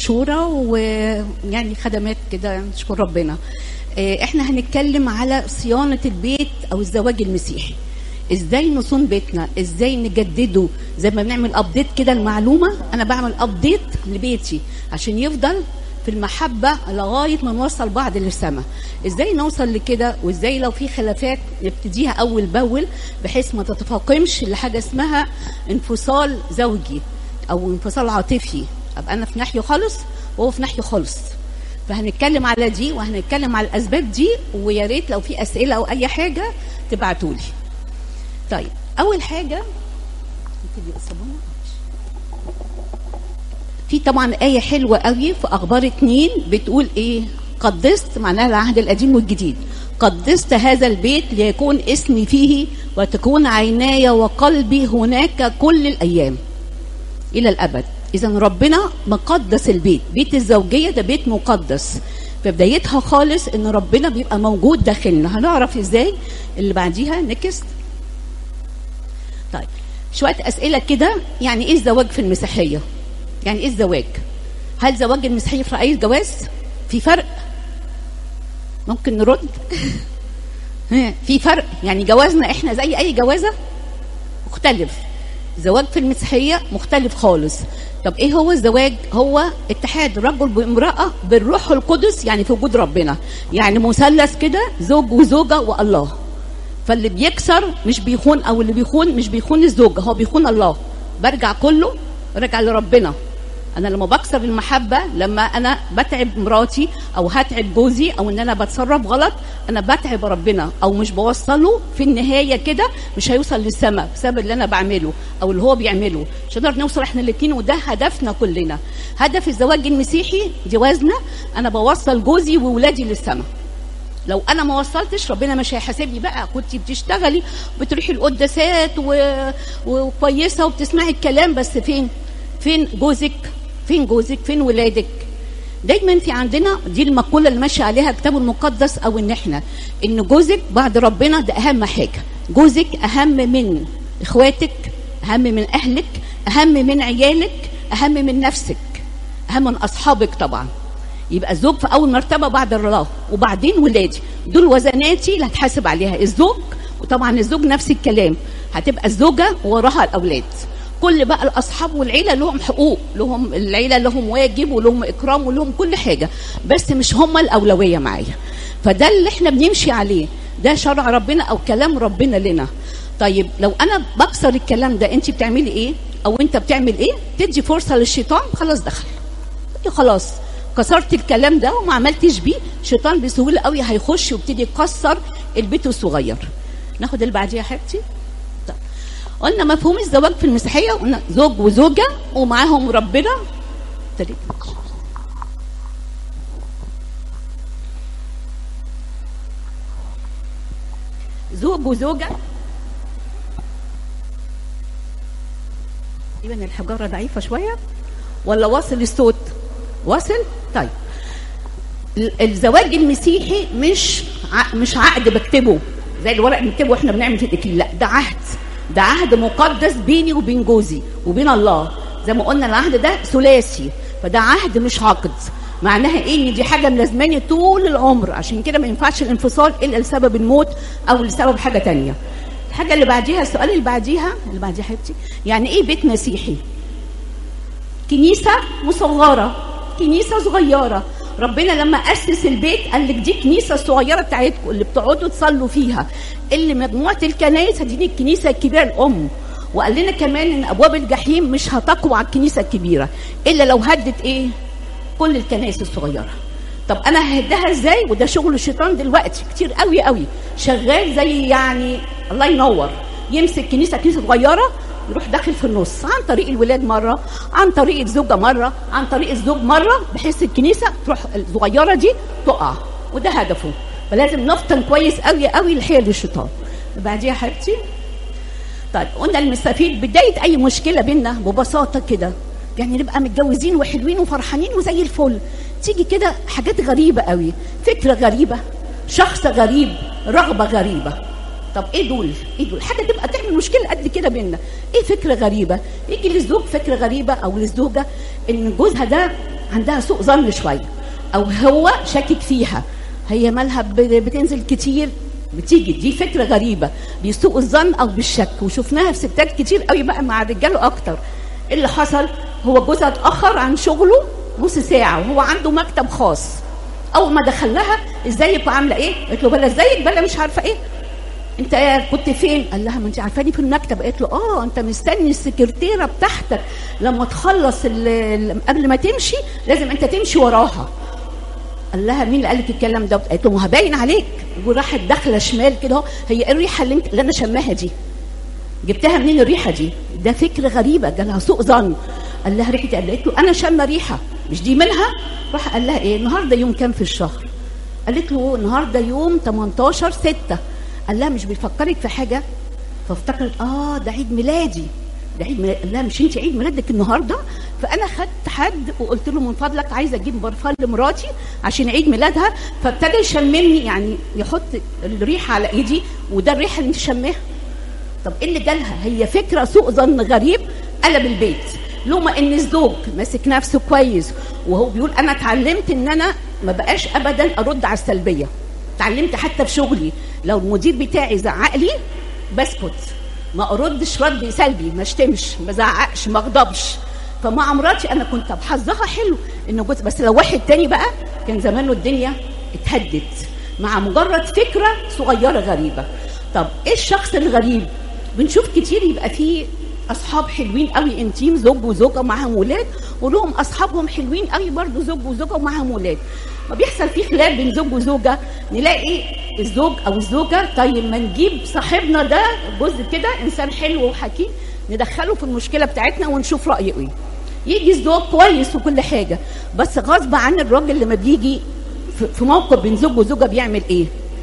مشوره ويعني خدمات كده نشكر ربنا آه، احنا هنتكلم على صيانه البيت او الزواج المسيحي ازاي نصون بيتنا ازاي نجدده زي ما بنعمل ابديت كده المعلومه انا بعمل ابديت لبيتي عشان يفضل في المحبة لغاية ما نوصل بعض للسماء ازاي نوصل لكده وازاي لو في خلافات نبتديها اول باول بحيث ما تتفاقمش لحاجة اسمها انفصال زوجي او انفصال عاطفي ابقى انا في ناحية خالص وهو في ناحية خالص فهنتكلم على دي وهنتكلم على الاسباب دي ويا ريت لو في اسئله او اي حاجه تبعتوا لي طيب اول حاجه نبتدي الصابونه في طبعا آية حلوة قوي في أخبار اتنين بتقول إيه قدست معناها العهد القديم والجديد قدست هذا البيت ليكون اسمي فيه وتكون عيناي وقلبي هناك كل الأيام إلى الأبد إذا ربنا مقدس البيت بيت الزوجية ده بيت مقدس في بدايتها خالص إن ربنا بيبقى موجود داخلنا هنعرف إزاي اللي بعديها نكست طيب شوية أسئلة كده يعني إيه الزواج في المسيحية يعني ايه الزواج هل زواج المسيحيه في اي جواز في فرق ممكن نرد في فرق يعني جوازنا احنا زي اي جوازه مختلف زواج في المسيحيه مختلف خالص طب ايه هو الزواج هو اتحاد رجل بامراه بالروح القدس يعني في وجود ربنا يعني مثلث كده زوج وزوجه والله فاللي بيكسر مش بيخون او اللي بيخون مش بيخون الزوجه هو بيخون الله برجع كله برجع لربنا انا لما بكسر المحبه لما انا بتعب مراتي او هتعب جوزي او ان انا بتصرف غلط انا بتعب ربنا او مش بوصله في النهايه كده مش هيوصل للسماء بسبب اللي انا بعمله او اللي هو بيعمله مش هنقدر نوصل احنا الاثنين وده هدفنا كلنا هدف الزواج المسيحي جوازنا انا بوصل جوزي وولادي للسماء لو انا ما وصلتش ربنا مش هيحاسبني بقى كنت بتشتغلي بتروحي القداسات و... وكويسه وبتسمعي الكلام بس فين فين جوزك فين جوزك فين ولادك دايما في عندنا دي المقوله اللي ماشي عليها الكتاب المقدس او ان احنا ان جوزك بعد ربنا ده اهم حاجه جوزك اهم من اخواتك اهم من اهلك اهم من عيالك اهم من نفسك اهم من اصحابك طبعا يبقى الزوج في اول مرتبه بعد الله وبعدين ولادي دول وزناتي اللي هتحاسب عليها الزوج وطبعا الزوج نفس الكلام هتبقى الزوجه وراها الاولاد كل بقى الاصحاب والعيله لهم حقوق لهم العيله لهم واجب ولهم اكرام ولهم كل حاجه بس مش هم الاولويه معايا فده اللي احنا بنمشي عليه ده شرع ربنا او كلام ربنا لنا طيب لو انا بكسر الكلام ده انت بتعملي ايه او انت بتعمل ايه تدي فرصه للشيطان خلاص دخل خلاص كسرت الكلام ده وما عملتش بيه الشيطان بسهوله قوي هيخش ويبتدي يكسر البيت الصغير ناخد اللي بعديها يا حبيبتي طيب. قلنا مفهوم الزواج في المسيحيه قلنا زوج وزوجه ومعاهم ربنا تريد. زوج وزوجه تقريبا الحجاره ضعيفه شويه ولا واصل الصوت واصل طيب الزواج المسيحي مش ع... مش عقد بكتبه زي الورق اللي بنكتبه واحنا بنعمل في الاكليل لا ده عهد ده عهد مقدس بيني وبين جوزي وبين الله زي ما قلنا العهد ده ثلاثي فده عهد مش عقد معناها ايه ان دي حاجه ملازماني طول العمر عشان كده ما ينفعش الانفصال الا لسبب الموت او لسبب حاجه تانية الحاجه اللي بعديها السؤال اللي بعديها اللي بعديها حبيبتي يعني ايه بيت مسيحي كنيسه مصغره كنيسه صغيره ربنا لما اسس البيت قال لك دي كنيسه الصغيره بتاعتكم اللي بتقعدوا تصلوا فيها اللي مجموعه الكنائس دي الكنيسه الكبيره الام وقال لنا كمان ان ابواب الجحيم مش هتقوى على الكنيسه الكبيره الا لو هدت ايه كل الكنائس الصغيره طب انا ههدها ازاي وده شغل الشيطان دلوقتي كتير قوي قوي شغال زي يعني الله ينور يمسك كنيسه كنيسه صغيره يروح داخل في النص عن طريق الولاد مره عن طريق الزوجه مره عن طريق الزوج مره بحيث الكنيسه تروح الصغيره دي تقع وده هدفه فلازم نفطن كويس قوي قوي لحيل الشيطان بعديها حبيبتي طيب قلنا المستفيد بدايه اي مشكله بينا ببساطه كده يعني نبقى متجوزين وحلوين وفرحانين وزي الفل تيجي كده حاجات غريبه قوي فكره غريبه شخص غريب رغبه غريبه طب ايه دول ايه دول حاجه تبقى تعمل مشكله قد كده بينا ايه فكره غريبه يجي للزوج فكره غريبه او للزوجه ان جوزها ده عندها سوء ظن شويه او هو شاكك فيها هي مالها ب- بتنزل كتير بتيجي دي فكره غريبه بسوء الظن او بالشك وشفناها في ستات كتير قوي بقى مع الرجال اكتر إيه اللي حصل هو جوزها اتاخر عن شغله نص ساعه وهو عنده مكتب خاص اول ما دخلها ازيك وعامله ايه قالت له بلا ازيك بلا مش عارفه ايه انت كنت فين قال لها ما انت عارفاني في المكتب قالت له اه انت مستني السكرتيره بتاعتك لما تخلص ال- ال- قبل ما تمشي لازم انت تمشي وراها قال لها مين اللي قال لك الكلام ده قالت له ما هو باين عليك وراحت داخله شمال كده اهو هي ايه الريحه اللي, انت اللي انا شماها دي جبتها منين الريحه دي ده فكره غريبه جالها سوء ظن قال لها ريحه إيه؟ قالت له انا شامه ريحه مش دي منها راح قال لها ايه النهارده يوم كام في الشهر قالت له النهارده يوم 18 6 قال لها مش بيفكرك في حاجه فافتكرت اه ده عيد ميلادي ده عيد ميلاد قال لها مش انت عيد ميلادك النهارده فانا خدت حد وقلت له من فضلك عايزه اجيب برفان لمراتي عشان عيد ميلادها فابتدى يشممني يعني يحط الريحه على ايدي وده الريحه اللي انت شماها طب ايه اللي جالها هي فكره سوء ظن غريب قلب البيت لوما ان الزوج ماسك نفسه كويس وهو بيقول انا اتعلمت ان انا ما بقاش ابدا ارد على السلبيه اتعلمت حتى في شغلي لو المدير بتاعي زعق لي بسكت ما اردش رد سلبي ما اشتمش ما زعقش ما اغضبش فمع مراتي انا كنت بحظها حلو انه جوز بس لو واحد تاني بقى كان زمانه الدنيا اتهدت مع مجرد فكره صغيره غريبه طب ايه الشخص الغريب بنشوف كتير يبقى فيه اصحاب حلوين قوي انتيم زوج وزوجه ومعاهم ولاد ولهم اصحابهم حلوين قوي برضو زوج وزوجه ومعاهم ولاد ما بيحصل فيه خلاف بين زوج وزوجه نلاقي الزوج او الزوجه طيب ما نجيب صاحبنا ده جزء كده انسان حلو وحكيم ندخله في المشكله بتاعتنا ونشوف رايه ايه يجي الزوج كويس وكل حاجه بس غصب عن الراجل لما بيجي في- في موقف بين زوج وزوجه بيعمل ايه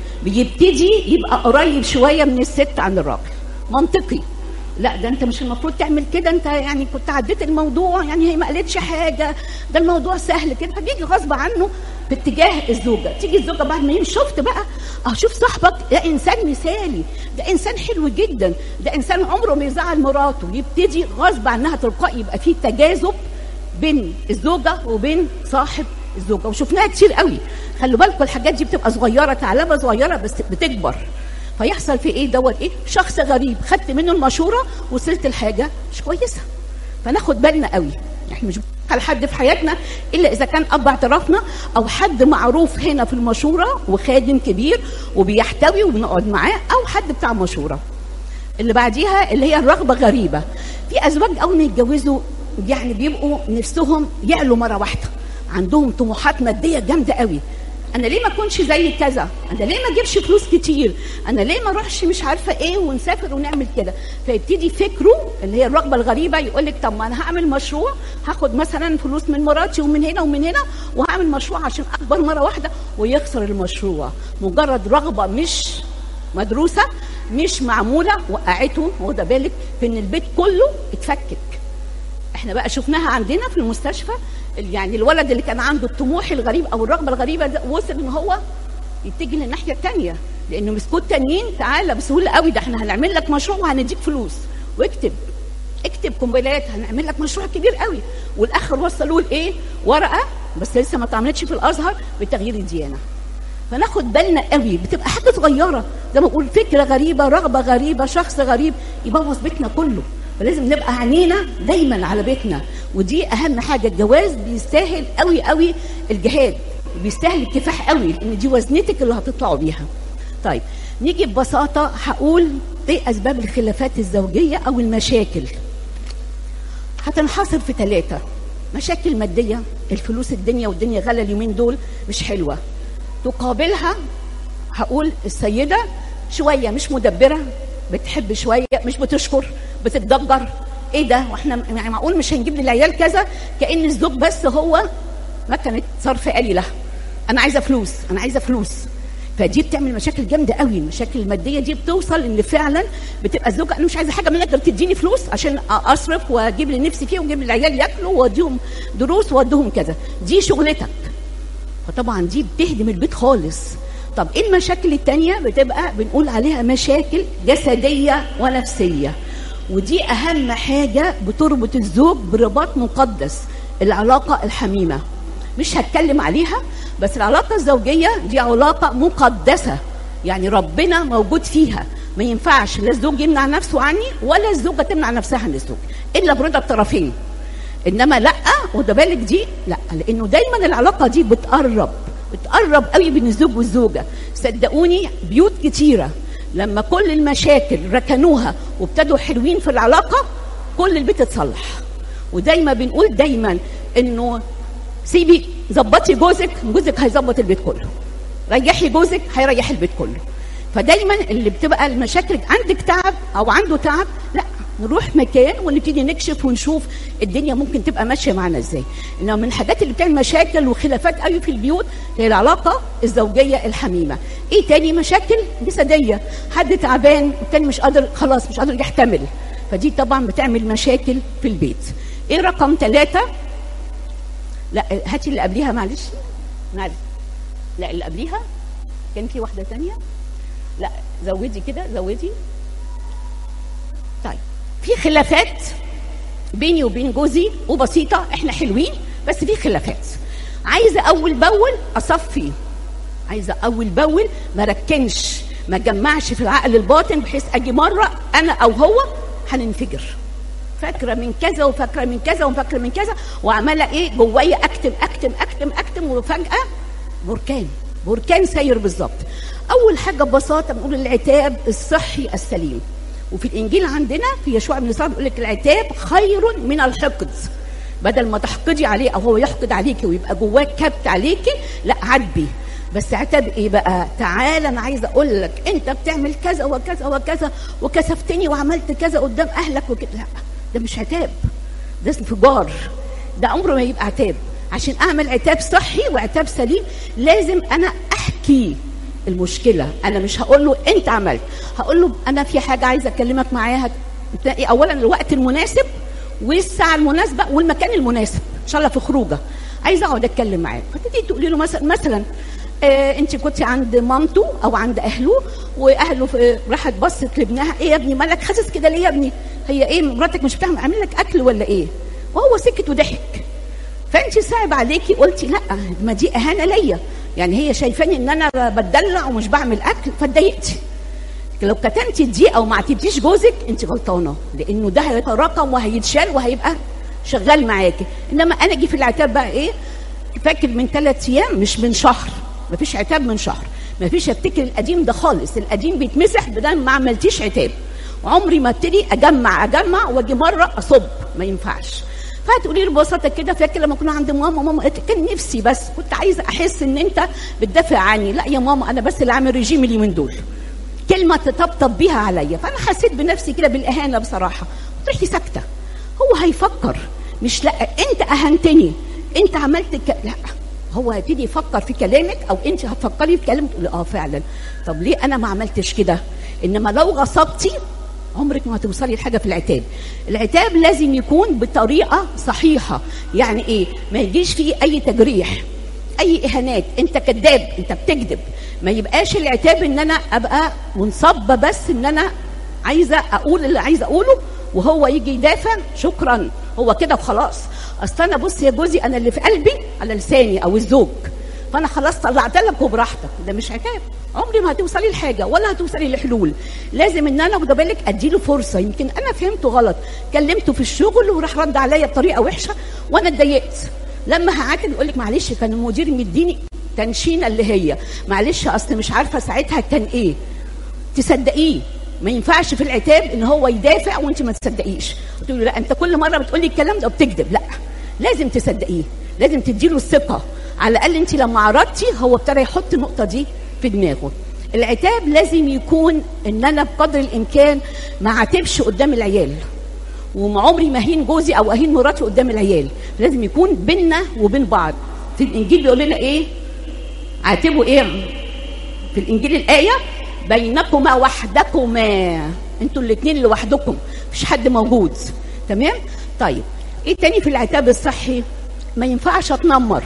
بيبتدي يبقى قريب شويه من الست عن الراجل منطقي لا ده انت مش المفروض تعمل كده انت يعني كنت عديت الموضوع يعني هي ما قالتش حاجه ده الموضوع سهل كده فبيجي غصب عنه في اتجاه الزوجه تيجي الزوجه بعد ما يمشي شفت بقى اه شوف صاحبك ده انسان مثالي ده انسان حلو جدا ده انسان عمره ما يزعل مراته يبتدي غصب عنها تلقائي يبقى في تجاذب بين الزوجه وبين صاحب الزوجه وشفناها كتير قوي خلوا بالكم الحاجات دي بتبقى صغيره ثعلبه صغيره بس بتكبر فيحصل في ايه دوت ايه شخص غريب خدت منه المشوره وصلت لحاجه مش كويسه فناخد بالنا قوي احنا مش على حد في حياتنا الا اذا كان اب اعترافنا او حد معروف هنا في المشوره وخادم كبير وبيحتوي وبنقعد معاه او حد بتاع مشوره اللي بعديها اللي هي الرغبه غريبه في ازواج اول ما يتجوزوا يعني بيبقوا نفسهم يعلوا مره واحده عندهم طموحات ماديه جامده قوي انا ليه ما اكونش زي كذا انا ليه ما اجيبش فلوس كتير انا ليه ما اروحش مش عارفه ايه ونسافر ونعمل كده فيبتدي فكره اللي هي الرغبه الغريبه يقول لك طب ما انا هعمل مشروع هاخد مثلا فلوس من مراتي ومن هنا ومن هنا وهعمل مشروع عشان اكبر مره واحده ويخسر المشروع مجرد رغبه مش مدروسه مش معموله وقعته واخده بالك في ان البيت كله اتفكك احنا بقى شفناها عندنا في المستشفى يعني الولد اللي كان عنده الطموح الغريب او الرغبه الغريبه ده وصل ان هو يتجه للناحيه الثانيه لانه مسكوت تانيين تعالى بسهوله قوي ده احنا هنعمل لك مشروع وهنديك فلوس واكتب اكتب قنبلات هنعمل لك مشروع كبير قوي والاخر وصلوه لايه ورقه بس لسه ما اتعملتش في الازهر بتغيير الديانه فناخد بالنا قوي بتبقى حاجه صغيره زي ما بقول فكره غريبه رغبه غريبه شخص غريب يبوظ بيتنا كله فلازم نبقى عينينا دايما على بيتنا ودي اهم حاجه الجواز بيستاهل قوي قوي الجهاد بيستاهل الكفاح قوي لان دي وزنتك اللي هتطلعوا بيها طيب نيجي ببساطه هقول ايه اسباب الخلافات الزوجيه او المشاكل هتنحصر في ثلاثه مشاكل ماديه الفلوس الدنيا والدنيا غلا اليومين دول مش حلوه تقابلها هقول السيدة شوية مش مدبرة بتحب شوية مش بتشكر بتتضجر ايه ده واحنا يعني معقول مش هنجيب للعيال كذا كأن الزوج بس هو مكنة صرف آلي لها انا عايزة فلوس انا عايزة فلوس فدي بتعمل مشاكل جامده قوي المشاكل الماديه دي بتوصل ان فعلا بتبقى الزوجه انا مش عايزه حاجه منك غير تديني فلوس عشان اصرف واجيب اللي نفسي فيه واجيب للعيال ياكلوا واديهم دروس واديهم كذا دي شغلتك فطبعا دي بتهدم البيت خالص طب ايه المشاكل التانية بتبقى بنقول عليها مشاكل جسدية ونفسية ودي اهم حاجة بتربط الزوج برباط مقدس العلاقة الحميمة مش هتكلم عليها بس العلاقه الزوجيه دي علاقه مقدسه يعني ربنا موجود فيها ما ينفعش لا الزوج يمنع نفسه عني ولا الزوجه تمنع نفسها عن الزوج الا برضا الطرفين انما لا وده بالك دي لا لانه دايما العلاقه دي بتقرب بتقرب قوي بين الزوج والزوجه صدقوني بيوت كتيره لما كل المشاكل ركنوها وابتدوا حلوين في العلاقه كل البيت اتصلح ودايما بنقول دايما انه سيبي ظبطي جوزك جوزك هيظبط البيت كله ريحي جوزك هيريح البيت كله فدايما اللي بتبقى المشاكل عندك تعب او عنده تعب لا نروح مكان ونبتدي نكشف ونشوف الدنيا ممكن تبقى ماشيه معانا ازاي انما من الحاجات اللي بتعمل مشاكل وخلافات قوي في البيوت هي العلاقه الزوجيه الحميمه ايه تاني مشاكل جسديه حد تعبان والتاني مش قادر خلاص مش قادر يحتمل فدي طبعا بتعمل مشاكل في البيت ايه رقم ثلاثة لا هاتي اللي قبليها معلش معلش لا اللي قبليها كان في واحده تانية لا زودي كده زودي طيب في خلافات بيني وبين جوزي وبسيطة احنا حلوين بس في خلافات عايزة أول بأول أصفي عايزة أول بأول ما ركنش ما جمعش في العقل الباطن بحيث أجي مرة أنا أو هو هننفجر فاكرة من كذا وفاكرة من كذا وفاكرة من كذا وعمالة إيه جوايا أكتم أكتم أكتم أكتم وفجأة بركان بركان ساير بالظبط أول حاجة ببساطة بنقول العتاب الصحي السليم وفي الانجيل عندنا في يشوع بن سعد يقول لك العتاب خير من الحقد بدل ما تحقدي عليه او هو يحقد عليكي ويبقى جواك كبت عليكي لا عاتبي بس عتاب ايه بقى تعالى انا عايزه اقول لك انت بتعمل كذا وكذا وكذا وكسفتني وعملت كذا قدام اهلك وكده لا ده مش عتاب ده انفجار ده عمره ما يبقى عتاب عشان اعمل عتاب صحي وعتاب سليم لازم انا احكي المشكله انا مش هقول له انت عملت هقول له انا في حاجه عايزه اكلمك معاها تلاقي اولا الوقت المناسب والساعه المناسبه والمكان المناسب ان شاء الله في خروجه عايزه اقعد اتكلم معاه فتبتدي تقولي له مثلا مثلا آه انت كنت عند مامته او عند اهله واهله في راحت بصت لابنها ايه يا ابني مالك حاسس كده ليه يا ابني هي ايه مراتك مش بتعمل عامل لك اكل ولا ايه وهو سكت وضحك فانت صعب عليكي قلتي لا ما دي اهانه ليا يعني هي شايفاني ان انا بتدلع ومش بعمل اكل فاتضايقتي لو كتمتي دي او ما عاتبتيش جوزك انت غلطانه لانه ده هيتراكم وهيتشال وهيبقى شغال معاكي انما انا اجي في العتاب بقى ايه فاكر من ثلاث ايام مش من شهر مفيش عتاب من شهر مفيش افتكر القديم ده خالص القديم بيتمسح بدل ما عملتيش عتاب وعمري ما ابتدي اجمع اجمع واجي مره اصب ما ينفعش فهتقولي له ببساطه كده فاكر لما كنا عند ماما ماما قالت كان نفسي بس كنت عايزه احس ان انت بتدافع عني لا يا ماما انا بس اللي عامل ريجيم اليومين دول كلمه تطبطب بيها عليا فانا حسيت بنفسي كده بالاهانه بصراحه رحتي ساكته هو هيفكر مش لا انت اهنتني انت عملت ك... لا هو هيبتدي يفكر في كلامك او انت هتفكري في كلامك تقولي اه فعلا طب ليه انا ما عملتش كده انما لو غصبتي عمرك ما هتوصلي لحاجه في العتاب العتاب لازم يكون بطريقه صحيحه يعني ايه ما يجيش فيه اي تجريح اي اهانات انت كذاب انت بتكذب ما يبقاش العتاب ان انا ابقى منصبه بس ان انا عايزه اقول اللي عايزه اقوله وهو يجي يدافع شكرا هو كده وخلاص اصل انا بص يا جوزي انا اللي في قلبي على لساني او الزوج فانا خلاص طلعت لك وبراحتك ده مش عتاب عمري ما هتوصلي لحاجه ولا هتوصلي لحلول لازم ان انا واخده بالك اديله فرصه يمكن انا فهمته غلط كلمته في الشغل وراح رد عليا بطريقه وحشه وانا اتضايقت لما هعاتب يقول لك معلش كان المدير مديني تنشينه اللي هي معلش اصل مش عارفه ساعتها كان ايه تصدقيه ما ينفعش في العتاب ان هو يدافع وانت ما تصدقيش تقولي لا انت كل مره بتقولي الكلام ده وبتكذب لا لازم تصدقيه لازم تديله الثقه على الاقل انت لما عرضتي هو ابتدى يحط النقطه دي في دماغه العتاب لازم يكون ان انا بقدر الامكان ما عاتبش قدام العيال وما عمري ما اهين جوزي او اهين مراتي قدام العيال لازم يكون بيننا وبين بعض في الانجيل بيقول لنا ايه عاتبوا ايه في الانجيل الايه بينكما وحدكما انتوا الاثنين لوحدكم مفيش حد موجود تمام طيب ايه تاني في العتاب الصحي ما ينفعش اتنمر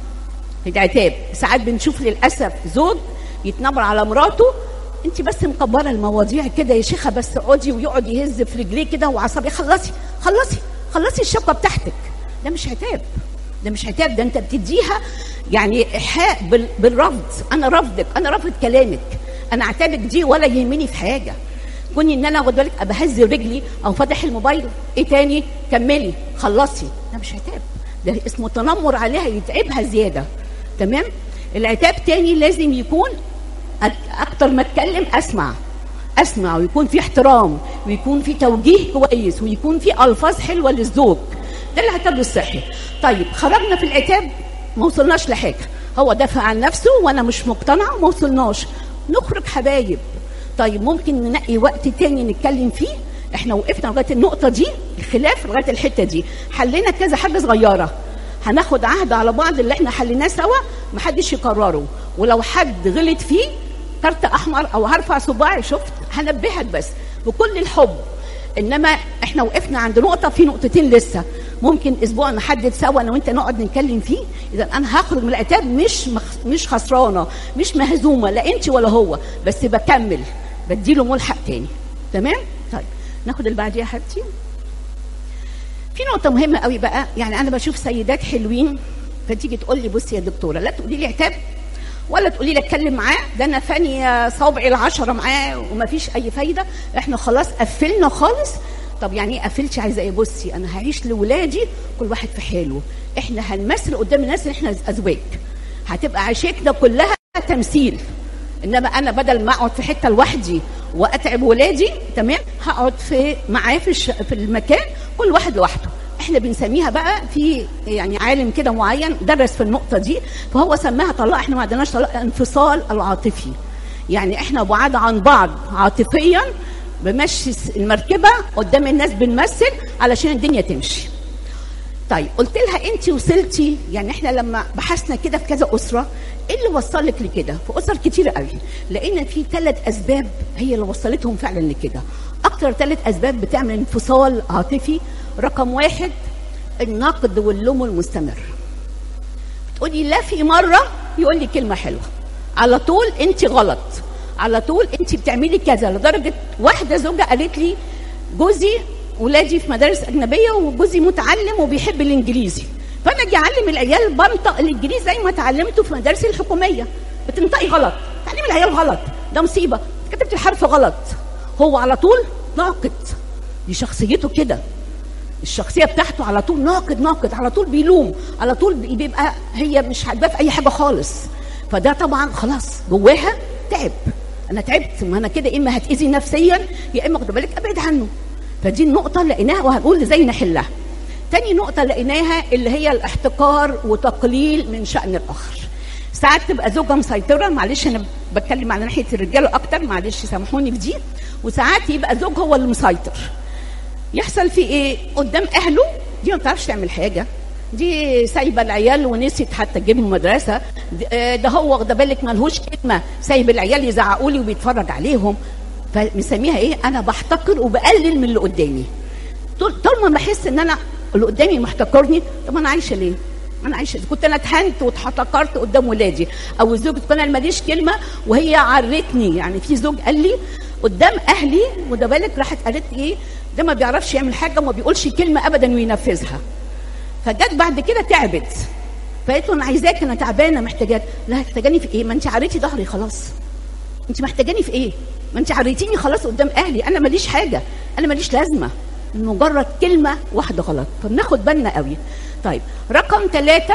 في العتاب ساعات بنشوف للاسف زوج يتنمر على مراته انت بس مكبره المواضيع كده يا شيخه بس اقعدي ويقعد يهز في رجليه كده وعصبي خلصي خلصي خلصي الشقه بتاعتك ده مش عتاب ده مش عتاب ده انت بتديها يعني ايحاء بال- بالرفض انا رافضك انا رافض كلامك انا عتابك دي ولا يهمني في حاجه كوني ان انا واخد بالك ابهز رجلي او فاتح الموبايل ايه تاني كملي خلصي ده مش عتاب ده اسمه تنمر عليها يتعبها زياده تمام العتاب تاني لازم يكون أك- اكتر ما اتكلم اسمع اسمع ويكون في احترام ويكون في توجيه كويس ويكون في الفاظ حلوه للزوج ده العتاب الصحي طيب خرجنا في العتاب ما وصلناش لحاجه هو دافع عن نفسه وانا مش مقتنعه وما وصلناش نخرج حبايب طيب ممكن ننقي وقت تاني نتكلم فيه احنا وقفنا لغايه النقطه دي الخلاف لغايه الحته دي حلينا كذا حاجه صغيره هناخد عهد على بعض اللي احنا حليناه سوا محدش يكرره ولو حد غلط فيه كارت احمر او هرفع صباعي شفت هنبهك بس بكل الحب انما احنا وقفنا عند نقطه في نقطتين لسه ممكن اسبوع نحدد سوا انا وانت نقعد نتكلم فيه اذا انا هخرج من العتاب مش مخ... مش خسرانه مش مهزومه لا انت ولا هو بس بكمل بديله ملحق تاني تمام طيب ناخد اللي بعديها يا حبيبتي في نقطة مهمة قوي بقى يعني أنا بشوف سيدات حلوين فتيجي تقول لي بصي يا دكتورة لا تقولي لي عتاب ولا تقولي لي اتكلم معاه ده انا فاني صوابعي العشرة معاه ومفيش أي فايدة احنا خلاص قفلنا خالص طب يعني ايه قفلتي عايزة ايه بصي أنا هعيش لولادي كل واحد في حاله احنا هنمثل قدام الناس ان احنا أزواج هتبقى عيشتنا كلها تمثيل انما انا بدل ما اقعد في حته لوحدي واتعب ولادي تمام هقعد في معاه في الش- في المكان كل واحد لوحده احنا بنسميها بقى في يعني عالم كده معين درس في النقطه دي فهو سماها طلاق احنا ما عندناش طلاق انفصال العاطفي يعني احنا بعاد عن بعض عاطفيا بمشي المركبه قدام الناس بنمثل علشان الدنيا تمشي طيب قلت لها انت وصلتي يعني احنا لما بحثنا كده في كذا اسره ايه اللي وصلك لكده؟ في اسر كتير قوي لان في ثلاث اسباب هي اللي وصلتهم فعلا لكده. اكتر ثلاث اسباب بتعمل انفصال عاطفي رقم واحد النقد واللوم المستمر. تقولي لا في مره يقول لي كلمه حلوه على طول انت غلط على طول انت بتعملي كذا لدرجه واحده زوجه قالت لي جوزي ولادي في مدارس اجنبيه وجوزي متعلم وبيحب الانجليزي فانا اجي اعلم العيال بنطق الانجليزي زي ما اتعلمته في مدارس الحكوميه بتنطقي غلط تعليم العيال غلط ده مصيبه كتبت الحرف غلط هو على طول ناقد دي شخصيته كده الشخصيه بتاعته على طول ناقد ناقد على طول بيلوم على طول بيبقى هي مش عاجباه في اي حاجه خالص فده طبعا خلاص جواها تعب انا تعبت ما انا كده اما هتاذي نفسيا يا اما خد بالك ابعد عنه فدي النقطه لقيناها وهنقول ازاي نحلها تاني نقطه لقيناها اللي هي الاحتقار وتقليل من شان الاخر ساعات تبقى زوجه مسيطره معلش انا بتكلم على ناحيه الرجاله اكتر معلش سامحوني في دي وساعات يبقى زوج هو اللي مسيطر يحصل في ايه قدام اهله دي ما بتعرفش تعمل حاجه دي سايبه العيال ونسيت حتى تجيبهم مدرسه د- آه، ده هو واخده بالك ملهوش كلمه سايب العيال يزعقوا لي وبيتفرج عليهم فمسميها ايه انا بحتقر وبقلل من اللي قدامي طول طول ما بحس ان انا اللي قدامي محتقرني طب انا عايشه ليه؟ انا عايشه كنت انا اتهنت واتحتقرت قدام ولادي او الزوج تكون انا ماليش كلمه وهي عرتني يعني في زوج قال لي قدام اهلي وده بالك راحت قالت لي ايه ده ما بيعرفش يعمل حاجه وما بيقولش كلمه ابدا وينفذها فجت بعد كده تعبت فقالت له انا عايزاك انا تعبانه محتاجاك لا محتاجاني في ايه ما انت عريتي ظهري خلاص انت محتاجاني في ايه ما انت عريتيني خلاص قدام اهلي انا ماليش حاجه انا ماليش لازمه مجرد كلمه واحده غلط فبناخد بالنا قوي طيب رقم ثلاثة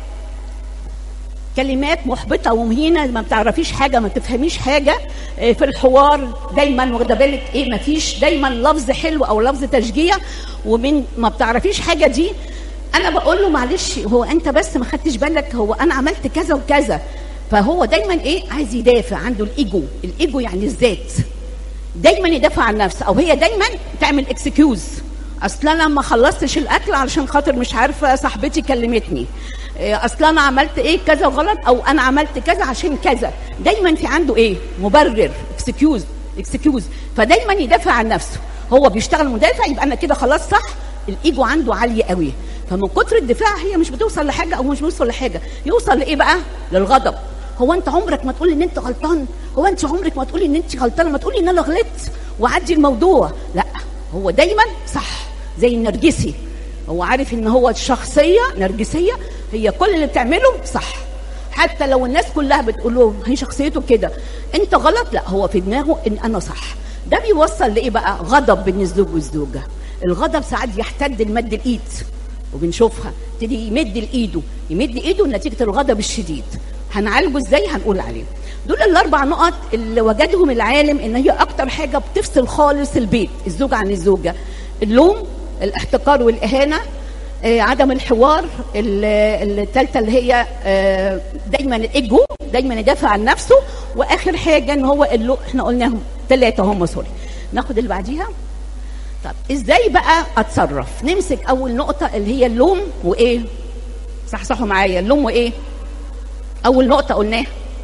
كلمات محبطة ومهينة ما بتعرفيش حاجة ما تفهميش حاجة آه، في الحوار دايما واخدة بالك ايه ما فيش دايما لفظ حلو او لفظ تشجيع ومن ما بتعرفيش حاجة دي انا بقول له معلش هو انت بس ما خدتش بالك هو انا عملت كذا وكذا فهو دايما ايه عايز يدافع عنده الايجو الايجو يعني الذات دايما يدافع عن نفسه او هي دايما تعمل اكسكيوز اصل انا ما خلصتش الاكل علشان خاطر مش عارفه صاحبتي كلمتني إيه، اصل انا عملت ايه كذا غلط او انا عملت كذا عشان كذا دايما في عنده ايه مبرر اكسكيوز اكسكيوز فدايما يدافع عن نفسه هو بيشتغل مدافع يبقى انا كده خلاص صح الايجو عنده عالي قوي فمن كتر الدفاع هي مش بتوصل لحاجه او مش بتوصل لحاجه يوصل لايه بقى للغضب هو انت عمرك ما تقولي ان انت غلطان هو انت عمرك ما تقولي ان انت غلطانه ما تقولي ان انا غلطت وعدي الموضوع لا هو دايما صح زي النرجسي هو عارف ان هو الشخصيه نرجسيه هي كل اللي بتعمله صح حتى لو الناس كلها بتقول له هي شخصيته كده انت غلط لا هو في دماغه ان انا صح ده بيوصل لايه بقى غضب بين الزوج والزوجه الغضب ساعات يحتد لمد الايد وبنشوفها تبتدي يمد ايده يمد ايده نتيجه الغضب الشديد هنعالجه ازاي هنقول عليه دول الاربع نقط اللي وجدهم العالم ان هي اكتر حاجه بتفصل خالص البيت الزوج عن الزوجه اللوم الاحتقار والاهانه آه، عدم الحوار الثالثه اللي هي آه، دايما الايجو دايما يدافع عن نفسه واخر حاجه ان هو اللو احنا قلناهم ثلاثه هم سوري ناخد اللي بعديها طب ازاي بقى اتصرف نمسك اول نقطه اللي هي اللوم وايه صحصحوا معايا اللوم وايه اول نقطه قلناها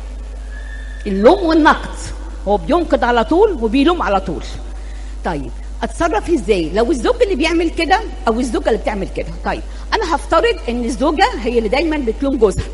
اللوم والنقد هو بينقد على طول وبيلوم على طول طيب اتصرف ازاي لو الزوج اللي بيعمل كده او الزوجه اللي بتعمل كده طيب انا هفترض ان الزوجه هي اللي دايما بتلوم جوزها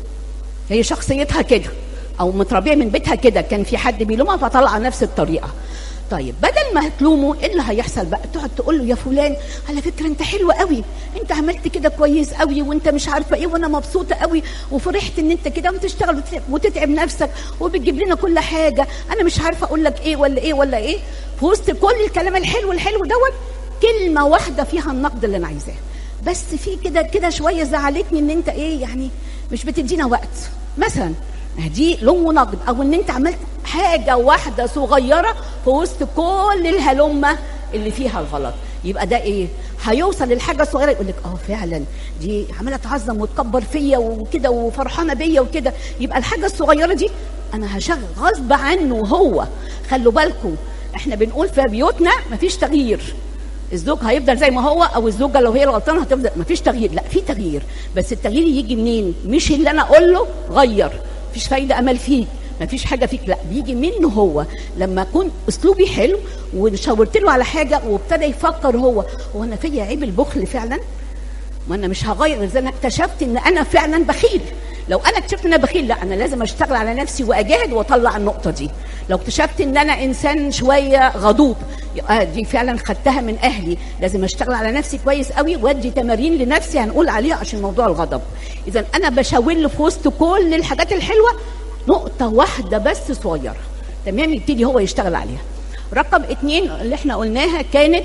هي شخصيتها كده او متربيه من بيتها كده كان في حد بيلومها فطلع نفس الطريقه طيب بدل ما هتلومه ايه اللي هيحصل بقى تقعد تقول له يا فلان على فكره انت حلو قوي انت عملت كده كويس قوي وانت مش عارفه ايه وانا مبسوطه قوي وفرحت ان انت كده وتشتغل وتتعب- وتتعب نفسك وبتجيب لنا كل حاجه انا مش عارفه اقول لك ايه ولا ايه ولا ايه في وسط كل الكلام الحلو الحلو دوت كلمه واحده فيها النقد اللي انا عايزاه بس في كده كده شويه زعلتني ان انت ايه يعني مش بتدينا وقت مثلا دي لوم ونقد او ان انت عملت حاجه واحده صغيره في وسط كل الهلمه اللي فيها الغلط يبقى ده ايه هيوصل للحاجه الصغيره يقول لك اه فعلا دي عماله تعظم وتكبر فيا وكده وفرحانه بيا وكده يبقى الحاجه الصغيره دي انا هشغل غصب عنه هو خلوا بالكم احنا بنقول في بيوتنا مفيش تغيير الزوج هيفضل زي ما هو او الزوجه لو هي الغلطانه هتفضل مفيش تغيير لا في تغيير بس التغيير يجي منين مش اللي انا اقول له غير مفيش فايده امل فيك مفيش حاجه فيك لا بيجي منه هو لما اكون اسلوبي حلو وشاورت له على حاجه وابتدى يفكر هو هو انا فيا عيب البخل فعلا ما انا مش هغير اذا انا اكتشفت ان انا فعلا بخيل لو انا اكتشفت ان انا بخيل لا انا لازم اشتغل على نفسي واجاهد واطلع النقطه دي لو اكتشفت ان انا انسان شويه غضوب يبقى دي فعلا خدتها من اهلي لازم اشتغل على نفسي كويس قوي وادي تمارين لنفسي هنقول عليها عشان موضوع الغضب اذا انا بشاور له في وسط كل الحاجات الحلوه نقطه واحده بس صغيره تمام يبتدي هو يشتغل عليها رقم اتنين اللي احنا قلناها كانت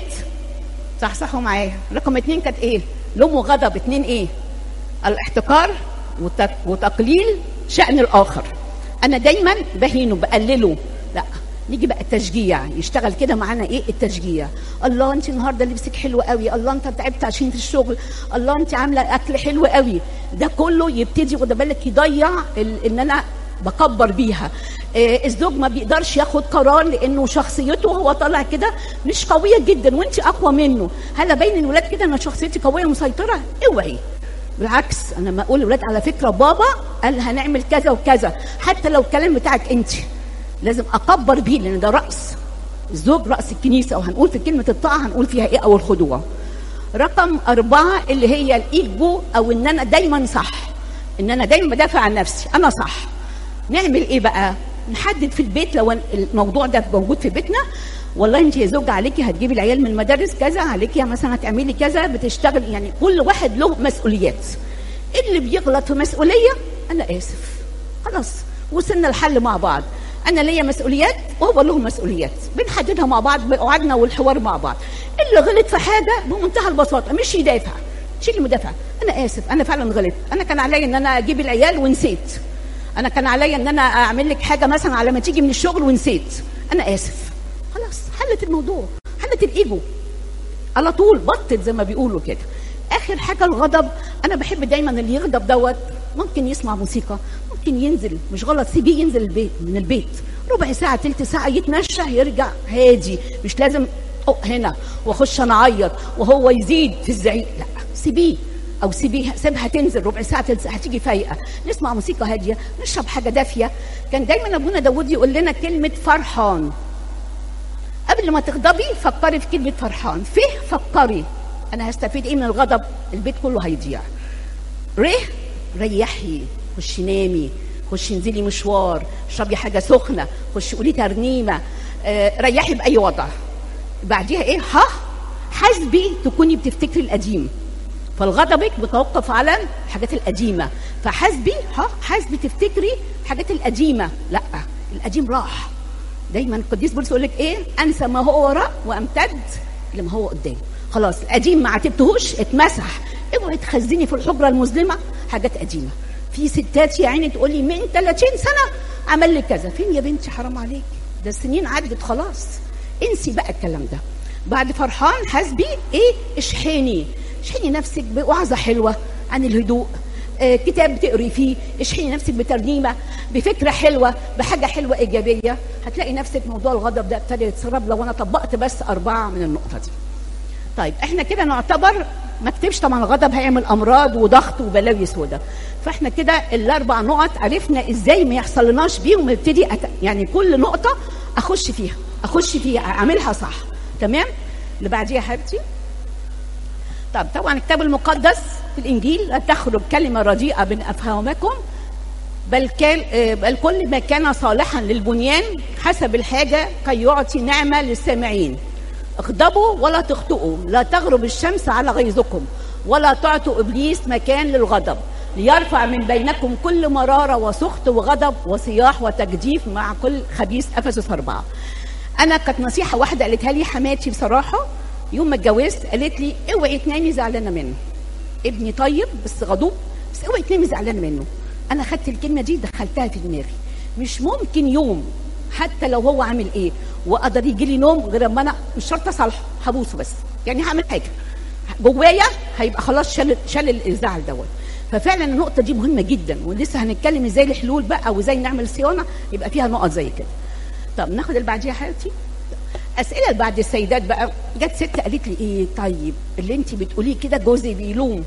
صح صحوا معايا رقم اتنين كانت ايه لوم وغضب اتنين ايه الاحتقار وتق- وتقليل شأن الآخر أنا دايما بهينه بقلله لا نيجي بقى التشجيع يشتغل كده معانا ايه التشجيع الله انت النهارده لبسك حلو قوي الله انت تعبت عشان في الشغل الله انت عامله اكل حلو قوي ده كله يبتدي خد بالك يضيع ال- ان انا بكبر بيها آه، الزوج ما بيقدرش ياخد قرار لانه شخصيته هو طالع كده مش قويه جدا وانت اقوى منه هل ابين الولاد كده ان شخصيتي قويه ومسيطره اوعي بالعكس انا ما اقول للولاد على فكره بابا قال هنعمل كذا وكذا حتى لو الكلام بتاعك انت لازم اكبر بيه لان ده راس الزوج راس الكنيسه وهنقول في كلمه الطاعه هنقول فيها ايه او الخضوع رقم أربعة اللي هي الإيجو أو إن أنا دايما صح إن أنا دايما بدافع عن نفسي أنا صح نعمل إيه بقى؟ نحدد في البيت لو الموضوع ده موجود في بيتنا والله انت يا زوجة عليكي هتجيبي العيال من المدارس كذا عليكي مثلا هتعملي كذا بتشتغل يعني كل واحد له مسؤوليات اللي بيغلط في مسؤولية أنا آسف خلاص وصلنا الحل مع بعض انا ليا مسؤوليات وهو له مسؤوليات بنحددها مع بعض بقعدنا والحوار مع بعض اللي غلط في حاجه بمنتهى البساطه مش يدافع شيل المدافع انا اسف انا فعلا غلط انا كان عليا ان انا اجيب العيال ونسيت انا كان عليا ان انا اعمل لك حاجه مثلا على ما تيجي من الشغل ونسيت انا اسف خلاص حلت الموضوع حلت الايجو على طول بطت زي ما بيقولوا كده اخر حاجه الغضب انا بحب دايما اللي يغضب دوت ممكن يسمع موسيقى ممكن ينزل مش غلط سيبيه ينزل البيت من البيت ربع ساعه تلت ساعه يتمشى يرجع هادي مش لازم أق هنا واخش انا اعيط وهو يزيد في الزعيق لا سيبيه او سيبيها سيبها تنزل ربع ساعه تلت ساعه هتيجي فايقه نسمع موسيقى هاديه نشرب حاجه دافيه كان دايما ابونا داوود يقول لنا كلمه فرحان قبل ما تغضبي فكري في كلمة فرحان فيه فكري أنا هستفيد إيه من الغضب البيت كله هيضيع ريه ريحي خشي نامي خشي انزلي مشوار اشربي حاجة سخنة خشي قولي ترنيمة آه ريحي بأي وضع بعديها إيه ها حاسبي تكوني بتفتكري القديم فالغضبك بتوقف على الحاجات القديمه فحاسبي ها حاسبي تفتكري الحاجات القديمه لا القديم راح دايما القديس بولس يقول لك ايه انسى ما هو وراء وامتد لما هو قدام خلاص القديم ما عاتبتهوش اتمسح اوعي تخزني في الحجره المظلمه حاجات قديمه في ستات يا عيني تقول لي من 30 سنه عمل لي كذا فين يا بنتي حرام عليك ده السنين عدت خلاص انسي بقى الكلام ده بعد فرحان حاسبي ايه اشحني اشحني نفسك بوعظه حلوه عن الهدوء آه كتاب تقري فيه اشحني نفسك بترنيمه بفكره حلوه بحاجه حلوه ايجابيه هتلاقي نفسك موضوع الغضب ده ابتدى يتسرب لو انا طبقت بس اربعه من النقطه دي طيب احنا كده نعتبر ما اكتبش طبعا الغضب هيعمل امراض وضغط وبلاوي سودا فاحنا كده الاربع نقط عرفنا ازاي ما يحصل لناش بيهم ونبتدي أت... يعني كل نقطه اخش فيها اخش فيها اعملها صح تمام اللي بعديها حبيبتي طب طبعا الكتاب المقدس في الانجيل لا تخرج كلمه رديئه من افهامكم بل كان بل كل ما كان صالحا للبنيان حسب الحاجه كي يعطي نعمه للسامعين اغضبوا ولا تخطئوا لا تغرب الشمس على غيظكم ولا تعطوا ابليس مكان للغضب ليرفع من بينكم كل مراره وسخط وغضب وصياح وتجديف مع كل خبيث افسس اربعه. انا كانت نصيحه واحده قالتها لي حماتي بصراحه يوم ما اتجوزت قالت لي اوعي تنامي زعلانه منه. ابني طيب بس غضوب بس اوعي تنامي زعلانه منه. انا خدت الكلمه دي دخلتها في دماغي. مش ممكن يوم حتى لو هو عامل ايه واقدر يجي لي نوم غير اما انا مش شرط اصالحه هبوسه بس يعني هعمل حاجه جوايا هيبقى خلاص شال شال الزعل دوت ففعلا النقطه دي مهمه جدا ولسه هنتكلم ازاي الحلول بقى وازاي نعمل صيانه يبقى فيها نقط زي كده طب ناخد اللي بعديها حياتي اسئله اللي بعد السيدات بقى جت ست قالت لي ايه طيب اللي انت بتقوليه كده جوزي بيلوم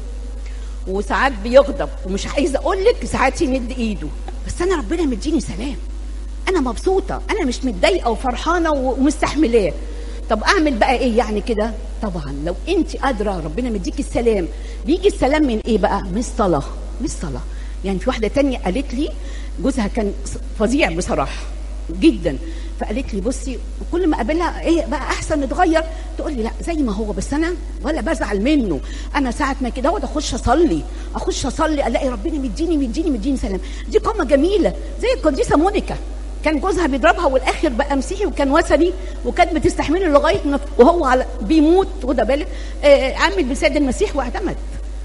وساعات بيغضب ومش عايزه اقول لك ساعات يمد ايده بس انا ربنا مديني سلام انا مبسوطه انا مش متضايقه وفرحانه ومستحملاه طب اعمل بقى ايه يعني كده طبعا لو انت قادره ربنا مديك السلام بيجي السلام من ايه بقى من الصلاه من الصلاه يعني في واحده تانية قالت لي جوزها كان فظيع بصراحه جدا فقالت لي بصي كل ما اقابلها ايه بقى احسن نتغير تقول لي لا زي ما هو بس انا ولا بزعل منه انا ساعه ما كده اخش اصلي اخش اصلي الاقي ربنا مديني مديني مديني سلام دي قامه جميله زي القديسه مونيكا كان جوزها بيضربها والاخر بقى مسيحي وكان وثني وكانت بتستحمله لغايه ما وهو على بيموت وده بالك آه عمل بسيد المسيح واعتمد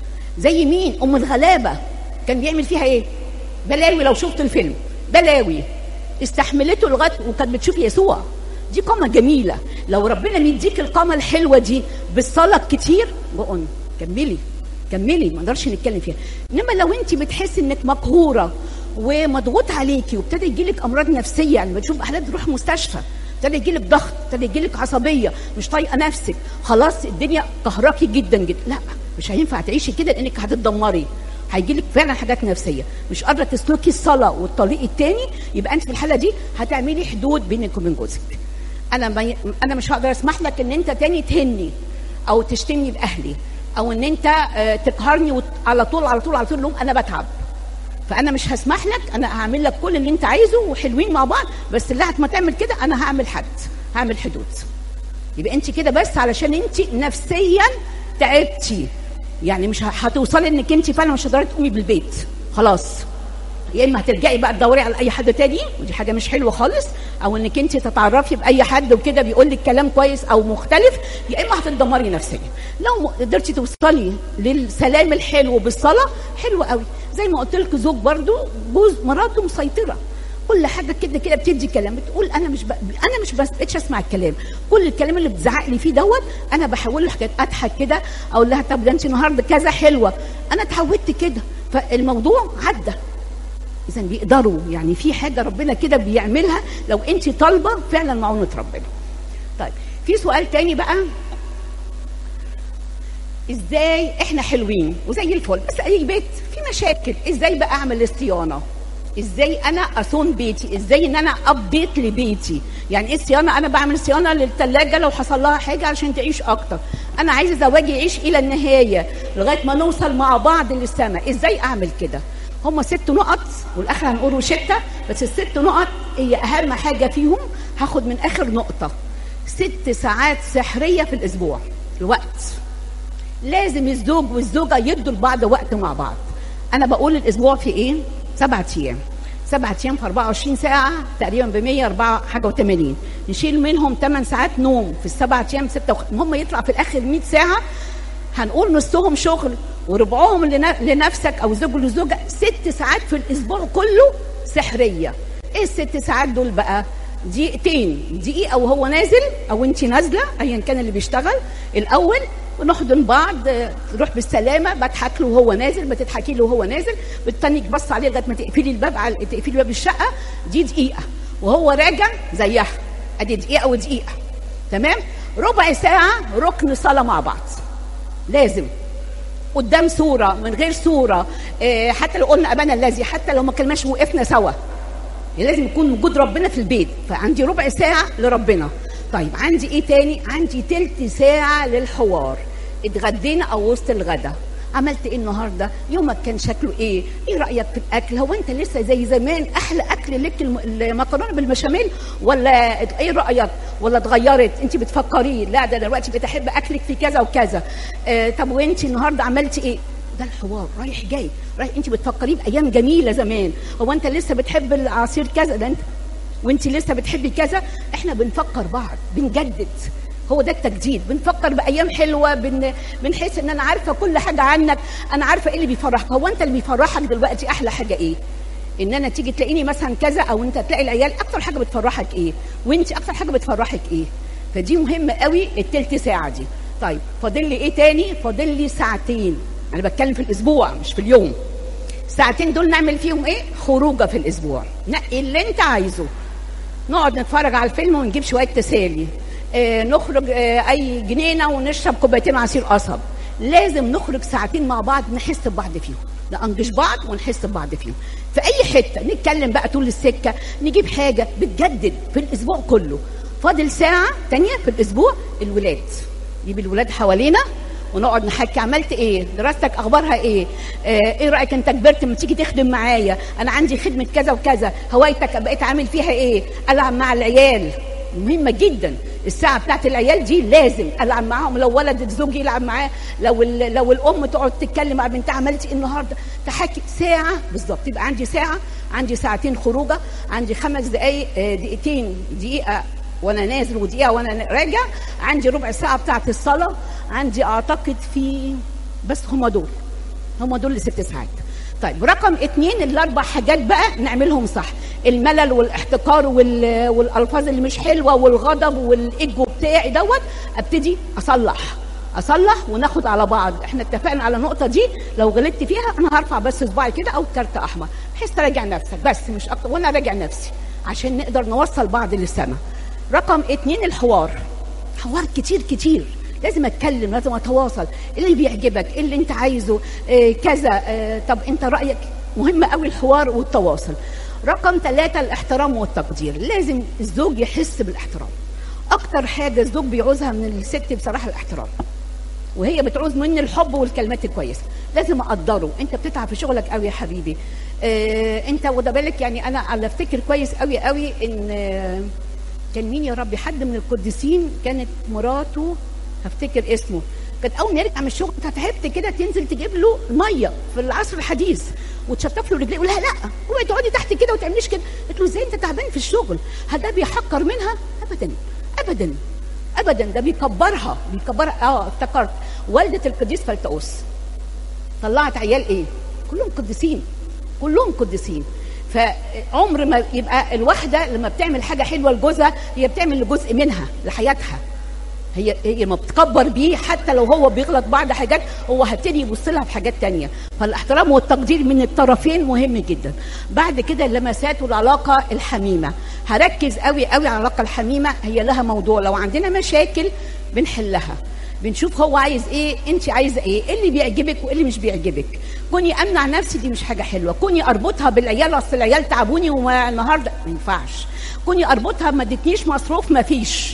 زي مين ام الغلابه كان بيعمل فيها ايه بلاوي لو شفت الفيلم بلاوي استحملته لغايه وكانت بتشوف يسوع دي قامه جميله لو ربنا مديك القامه الحلوه دي بالصلاه كتير بقول كملي كملي ما نقدرش نتكلم فيها انما لو انت بتحسي انك مقهوره ومضغوط عليكي وابتدى يجيلك امراض نفسيه يعني بتشوف احلام تروح مستشفى ابتدى يجيلك ضغط ابتدى يجيلك عصبيه مش طايقه نفسك خلاص الدنيا قهراكي جدا جدا لا مش هينفع تعيشي كده لانك هتتدمري هيجيلك فعلا حاجات نفسيه مش قادره تسلكي الصلاه والطريق التاني يبقى انت في الحاله دي هتعملي حدود بينك وبين جوزك انا ما انا مش هقدر اسمح لك ان انت تاني تهني او تشتمني باهلي او ان انت تقهرني على طول على طول على طول لهم انا بتعب فانا مش هسمح لك انا هعمل لك كل اللي انت عايزه وحلوين مع بعض بس اللي ما تعمل كده انا هعمل حد هعمل حدود يبقى انت كده بس علشان انت نفسيا تعبتي يعني مش هتوصلي انك انت فعلا مش هتقدري تقومي بالبيت خلاص يا اما هترجعي بقى تدوري على اي حد تاني ودي حاجه مش حلوه خالص او انك انت تتعرفي باي حد وكده بيقول لك كلام كويس او مختلف يا اما هتتدمري نفسيا لو قدرتي توصلي للسلام الحلو بالصلاه حلو قوي زي ما قلت لك زوج برضو جوز مراته مسيطره كل حاجه كده كده بتدي كلام بتقول انا مش ب... انا مش بقتش اسمع الكلام كل الكلام اللي بتزعق لي فيه دوت انا بحول له حاجات اضحك كده اقول لها طب ده انت النهارده كذا حلوه انا اتعودت كده فالموضوع عدى اذا بيقدروا يعني في حاجه ربنا كده بيعملها لو انت طالبه فعلا معونه ربنا طيب في سؤال تاني بقى ازاي احنا حلوين وزي الفل بس اي بيت في مشاكل ازاي بقى اعمل الصيانه ازاي انا اصون بيتي ازاي ان انا ابيت لبيتي يعني ايه الصيانه انا بعمل صيانه للثلاجه لو حصل لها حاجه عشان تعيش اكتر انا عايزه زواجي يعيش الى النهايه لغايه ما نوصل مع بعض للسماء ازاي اعمل كده هم ست نقط والاخر هنقول روشته بس الست نقط هي اهم حاجه فيهم هاخد من اخر نقطه ست ساعات سحريه في الاسبوع الوقت لازم الزوج والزوجه يدوا لبعض وقت مع بعض انا بقول الاسبوع في ايه سبعة ايام سبعة ايام في 24 ساعه تقريبا ب 104 حاجه و80 نشيل منهم 8 ساعات نوم في السبعة ايام 6 هم يطلع في الاخر 100 ساعه هنقول نصهم شغل وربعهم لنفسك او زوج لزوجه ست ساعات في الاسبوع كله سحريه ايه الست ساعات دول بقى دقيقتين دقيقه وهو نازل او انت نازله ايا كان اللي بيشتغل الاول ونحضن بعض نروح بالسلامه بضحك له وهو نازل بتضحكي له وهو نازل بتستني تبص عليه لغايه ما تقفلي الباب على تقفلي باب الشقه دي دقيقه وهو راجع زيها ادي دقيقه ودقيقه تمام ربع ساعه ركن صلاه مع بعض لازم قدام صوره من غير صوره إيه حتى لو قلنا ابانا الذي حتى لو ما كلمناش وقفنا سوا لازم يكون وجود ربنا في البيت فعندي ربع ساعه لربنا طيب عندي ايه تاني عندي تلت ساعه للحوار اتغدينا او وسط الغدا عملت ايه النهارده يومك كان شكله ايه ايه رايك في الاكل هو انت لسه زي زمان احلى اكل لك المكرونه بالبشاميل ولا ايه رايك ولا اتغيرت انت بتفكري لا ده دلوقتي بقيت احب اكلك في كذا وكذا آه طب وانت النهارده عملتي ايه ده الحوار رايح جاي رايح انت بتفكري بايام جميله زمان هو انت لسه بتحب العصير كذا ده انت وانت لسه بتحبي كذا احنا بنفكر بعض بنجدد هو ده التجديد بنفكر بايام حلوه بن... بنحس ان انا عارفه كل حاجه عنك انا عارفه ايه اللي بيفرحك هو انت اللي بيفرحك دلوقتي احلى حاجه ايه ان انا تيجي تلاقيني مثلا كذا او انت تلاقي العيال اكتر حاجه بتفرحك ايه وانت اكتر حاجه بتفرحك ايه فدي مهمه قوي التلت ساعه دي طيب فاضل لي ايه تاني فاضل لي ساعتين انا بتكلم في الاسبوع مش في اليوم الساعتين دول نعمل فيهم ايه خروجه في الاسبوع نقي اللي انت عايزه نقعد نتفرج على الفيلم ونجيب شويه تسالي آه نخرج آه اي جنينه ونشرب كوبايتين عصير قصب لازم نخرج ساعتين مع بعض نحس ببعض فيهم ننجش بعض ونحس ببعض فيهم في اي حته نتكلم بقى طول السكه نجيب حاجه بتجدد في الاسبوع كله فاضل ساعه تانية في الاسبوع الولاد نجيب الولاد حوالينا ونقعد نحكي عملت ايه دراستك اخبارها ايه آه ايه رايك انت كبرت ما تيجي تخدم معايا انا عندي خدمه كذا وكذا هوايتك بقيت عامل فيها ايه العب مع العيال مهمه جدا الساعه بتاعت العيال دي لازم العب معاهم لو ولد زوجي يلعب معاه لو لو الام تقعد تتكلم مع بنتها عملتي ايه النهارده تحكي ساعه بالظبط يبقى عندي ساعه عندي ساعتين خروجه عندي خمس دقائق دقيقتين دقيقه وانا نازل ودقيقه وانا راجع عندي ربع ساعه بتاعت الصلاه عندي اعتقد في بس هم دول هم دول ست ساعات طيب رقم اتنين الاربع حاجات بقى نعملهم صح الملل والاحتقار وال... والالفاظ اللي مش حلوه والغضب والايجو بتاعي دوت ابتدي اصلح اصلح وناخد على بعض احنا اتفقنا على النقطه دي لو غلطت فيها انا هرفع بس صباعي كده او كارت احمر بحيث تراجع نفسك بس مش اكتر وانا راجع نفسي عشان نقدر نوصل بعض للسما رقم اتنين الحوار حوار كتير كتير لازم اتكلم لازم اتواصل ايه اللي بيعجبك ايه اللي انت عايزه إيه كذا إيه طب انت رايك مهم قوي الحوار والتواصل رقم ثلاثة الاحترام والتقدير لازم الزوج يحس بالاحترام اكتر حاجة الزوج بيعوزها من الست بصراحة الاحترام وهي بتعوز مني الحب والكلمات الكويسه لازم اقدره انت بتتعب في شغلك قوي يا حبيبي اه انت وده بالك يعني انا على افتكر كويس قوي قوي ان آه كان مين يا ربي حد من القديسين كانت مراته هفتكر اسمه كانت اول ما يرجع من الشغل تعبت كده تنزل تجيب له ميه في العصر الحديث وتشطف له رجليه يقول لها لا اوعي تقعدي تحت كده وتعمليش كده قلت له ازاي انت تعبان في الشغل هل ده بيحقر منها ابدا ابدا ابدا ده بيكبرها بيكبرها اه افتكرت والده القديس فلتؤوس طلعت عيال ايه كلهم قديسين كلهم قديسين فعمر ما يبقى الواحده لما بتعمل حاجه حلوه لجوزها هي بتعمل لجزء منها لحياتها هي هي ما بتكبر بيه حتى لو هو بيغلط بعض حاجات هو هبتدي يبص لها في حاجات تانية فالاحترام والتقدير من الطرفين مهم جدا بعد كده اللمسات والعلاقه الحميمه هركز قوي قوي على العلاقه الحميمه هي لها موضوع لو عندنا مشاكل بنحلها بنشوف هو عايز ايه انت عايزه ايه ايه اللي بيعجبك وايه اللي مش بيعجبك كوني امنع نفسي دي مش حاجه حلوه كوني اربطها بالعيال اصل العيال تعبوني والنهارده ما ينفعش كوني اربطها ما ادتنيش مصروف ما فيش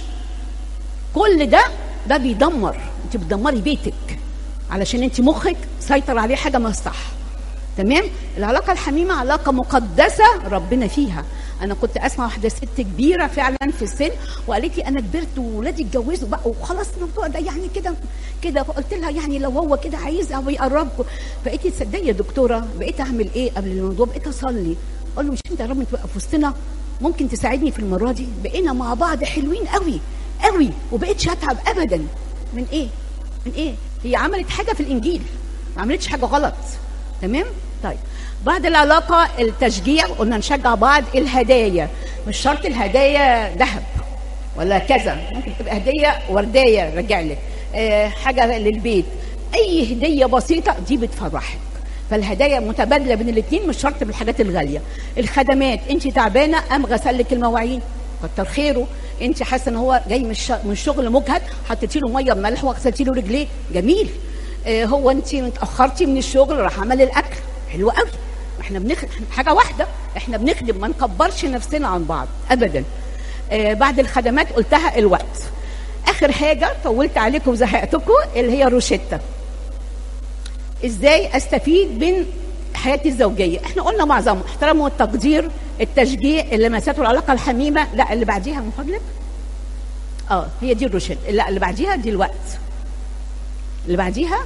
كل ده ده بيدمر انت بتدمري بيتك علشان انت مخك سيطر عليه حاجه ما صح تمام العلاقه الحميمه علاقه مقدسه ربنا فيها انا كنت اسمع واحده ست كبيره فعلا في السن وقالت لي انا كبرت وولادي اتجوزوا بقى وخلاص الموضوع ده يعني كده كده فقلت لها يعني لو هو كده عايز او يقربكم فقالت لي تصدقي يا دكتوره بقيت اعمل ايه قبل الموضوع بقيت اصلي اقول له مش انت يا رب تبقى في وسطنا ممكن تساعدني في المره دي بقينا مع بعض حلوين قوي قوي وبقيتش هتعب ابدا من ايه من ايه هي عملت حاجه في الانجيل ما عملتش حاجه غلط تمام طيب بعد العلاقه التشجيع قلنا نشجع بعض الهدايا مش شرط الهدايا ذهب ولا كذا ممكن تبقى هديه ورديه راجع لك آه حاجه للبيت اي هديه بسيطه دي بتفرحك فالهدايا متبادله بين الاثنين مش شرط بالحاجات الغاليه الخدمات انت تعبانه قام غسل لك المواعين كتر خيره انت حاسه ان هو جاي من الش- من الشغل مجهد حطيتي له ميه بملح وغسلتي له رجليه جميل آه هو انت اتاخرتي من الشغل راح عمل الاكل حلو قوي احنا بنخدم حاجه واحده احنا بنخدم ما نكبرش نفسنا عن بعض ابدا آه بعد الخدمات قلتها الوقت اخر حاجه طولت عليكم وزهقتكم اللي هي روشيتا ازاي استفيد من حياتي الزوجيه احنا قلنا معظمه احترام والتقدير التشجيع اللمسات والعلاقه الحميمه لا اللي بعديها من فضلك اه هي دي الروشيت لا اللي بعديها دي الوقت اللي بعديها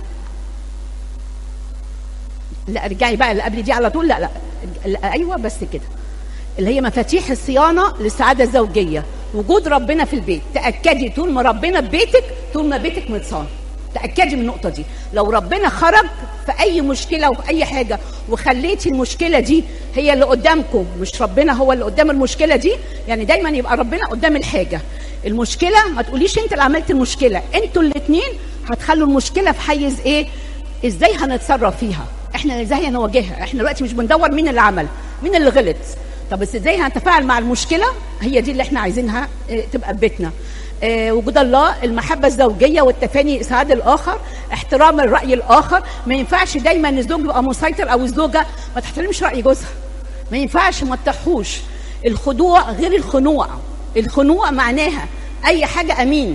لا ارجعي بقى اللي قبل دي على طول لا لا, لا ايوه بس كده اللي هي مفاتيح الصيانه للسعاده الزوجيه وجود ربنا في البيت تاكدي طول ما ربنا في بيتك طول ما بيتك متصان تاكدي من النقطه دي لو ربنا خرج في اي مشكله وفي اي حاجه وخليتي المشكله دي هي اللي قدامكم مش ربنا هو اللي قدام المشكله دي يعني دايما يبقى ربنا قدام الحاجه المشكله ما تقوليش انت اللي عملت المشكله انتوا الاثنين هتخلوا المشكله في حيز ايه ازاي هنتصرف فيها احنا ازاي هنواجهها احنا دلوقتي مش بندور مين اللي عمل مين اللي غلط طب بس ازاي هنتفاعل مع المشكله هي دي اللي احنا عايزينها اه، تبقى في بيتنا اه، وجود الله المحبه الزوجيه والتفاني اسعاد الاخر احترام الراي الاخر ما ينفعش دايما الزوج يبقى مسيطر او الزوجه ما تحترمش راي جوزها ما ينفعش ما تطيحوش الخضوع غير الخنوع الخنوع معناها اي حاجه امين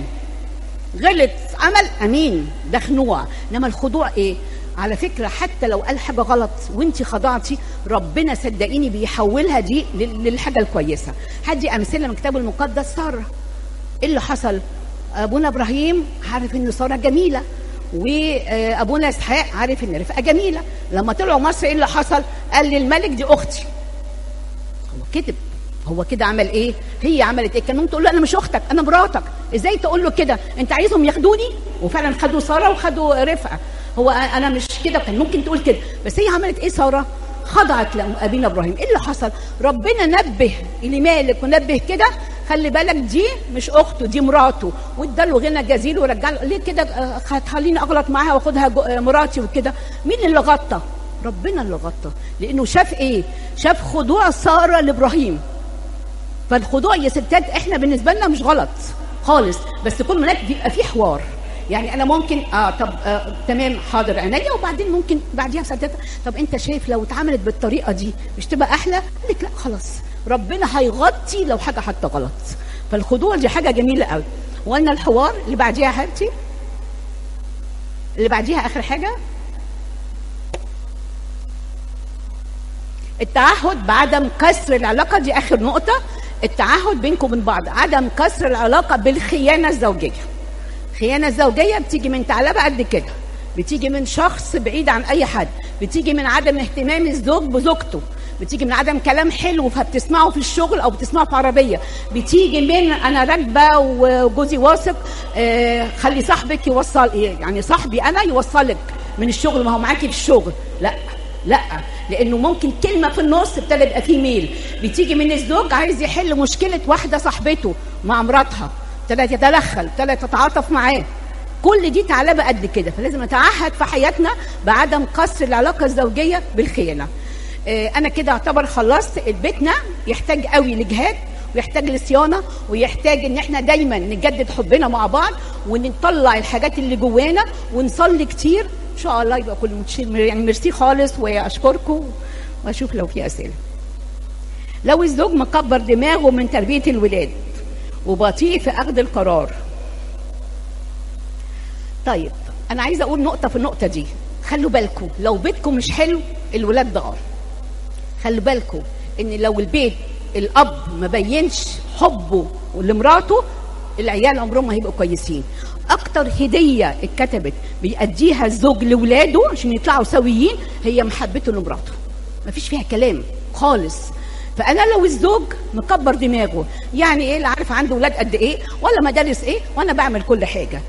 غلط عمل امين ده خنوع انما الخضوع ايه على فكره حتى لو قال حاجه غلط وانت خضعتي ربنا صدقيني بيحولها دي لل- للحاجه الكويسه هدي امثله من الكتاب المقدس ساره ايه اللي حصل ابونا ابراهيم عارف ان ساره جميله وابونا اسحاق عارف ان رفقه جميله لما طلعوا مصر ايه اللي حصل قال للملك دي اختي هو كذب هو كده عمل ايه هي عملت ايه كان ممكن تقول له انا مش اختك انا مراتك ازاي تقول له كده انت عايزهم ياخدوني وفعلا خدوا ساره وخدوا رفقه هو انا مش كده كان ممكن تقول كده بس هي عملت ايه ساره خضعت لابينا ابراهيم ايه اللي حصل ربنا نبه لمالك ونبه كده خلي بالك دي مش اخته دي مراته واداله غنى جزيل ورجع له ليه كده آه، هتخليني اغلط معاها واخدها جو- آه، مراتي وكده مين اللي غطى ربنا اللي غطى لانه شاف ايه شاف خضوع ساره لابراهيم فالخضوع يا ستات احنا بالنسبه لنا مش غلط خالص بس كل هناك بيبقى في حوار يعني انا ممكن اه طب آه تمام حاضر عينيا وبعدين ممكن بعديها بساعتين طب انت شايف لو اتعملت بالطريقه دي مش تبقى احلى؟ قال لك لا خلاص ربنا هيغطي لو حاجه حتى غلط فالخضوع دي حاجه جميله قوي وقلنا الحوار اللي بعديها يا حبيبتي اللي بعديها اخر حاجه التعهد بعدم كسر العلاقة دي آخر نقطة التعهد بينكم وبين بعض عدم كسر العلاقة بالخيانة الزوجية الخيانة الزوجية بتيجي من ثعلبة قد كده بتيجي من شخص بعيد عن أي حد بتيجي من عدم اهتمام الزوج بزوجته بتيجي من عدم كلام حلو فبتسمعه في الشغل او بتسمعه في عربيه بتيجي من انا راكبه وجوزي واثق آه خلي صاحبك يوصل إيه؟ يعني صاحبي انا يوصلك من الشغل ما هو معاكي في الشغل لا لا لانه ممكن كلمه في النص ابتدى يبقى فيه ميل بتيجي من الزوج عايز يحل مشكله واحده صاحبته مع مراتها ابتدت يتدخل ابتدت تتعاطف معاه كل دي ثعلبه قد كده فلازم نتعهد في حياتنا بعدم قصر العلاقه الزوجيه بالخيانه آه، انا كده اعتبر خلصت بيتنا يحتاج قوي لجهاد ويحتاج لصيانه ويحتاج ان احنا دايما نجدد حبنا مع بعض ونطلع الحاجات اللي جوانا ونصلي كتير ان شاء الله يبقى كل متشير يعني ميرسي خالص واشكركم واشوف لو في اسئله لو الزوج مكبر دماغه من تربيه الولاد وبطيء في اخذ القرار طيب انا عايزه اقول نقطه في النقطه دي خلوا بالكم لو بيتكم مش حلو الولاد ضعار خلوا بالكم ان لو البيت الاب ما بينش حبه لمراته العيال عمرهم ما هيبقوا كويسين اكتر هديه اتكتبت بيأديها الزوج لاولاده عشان يطلعوا سويين هي محبته لمراته مفيش فيها كلام خالص فانا لو الزوج مكبر دماغه يعني ايه لا عارف عنده ولاد قد ايه ولا مدارس ايه وانا بعمل كل حاجه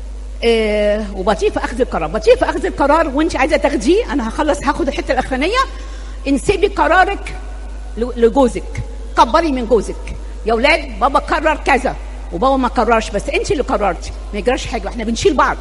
إيه وبطيء في اخذ القرار بطيء في اخذ القرار وانت عايزه تاخديه انا هخلص هاخد الحته الاخرانيه انسبي قرارك ل- لجوزك كبري من جوزك يا اولاد بابا قرر كذا وبابا ما قررش بس انت اللي قررتي ما يجراش حاجه احنا بنشيل بعض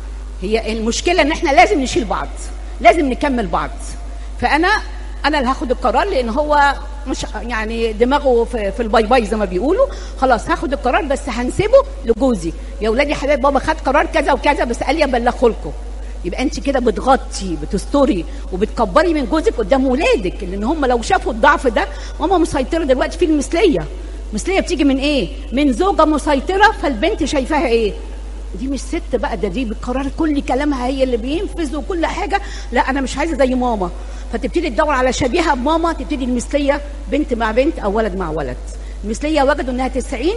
هي المشكله ان احنا لازم نشيل بعض لازم نكمل بعض فانا انا اللي هاخد القرار لان هو مش يعني دماغه في, في الباي باي زي ما بيقولوا خلاص هاخد القرار بس هنسيبه لجوزي يا ولادي حبايب بابا خد قرار كذا وكذا بس قال لي ابلغه لكم يبقى انت كده بتغطي بتستري وبتكبري من جوزك قدام ولادك لان هم لو شافوا الضعف ده هم مسيطره دلوقتي في المثليه المثليه بتيجي من ايه من زوجه مسيطره فالبنت شايفاها ايه دي مش ست بقى ده دي بقرار كل كلامها هي اللي بينفذ وكل حاجه لا انا مش عايزه زي ماما فتبتدي تدور على شبيهه بماما تبتدي المثليه بنت مع بنت او ولد مع ولد المثليه وجدوا انها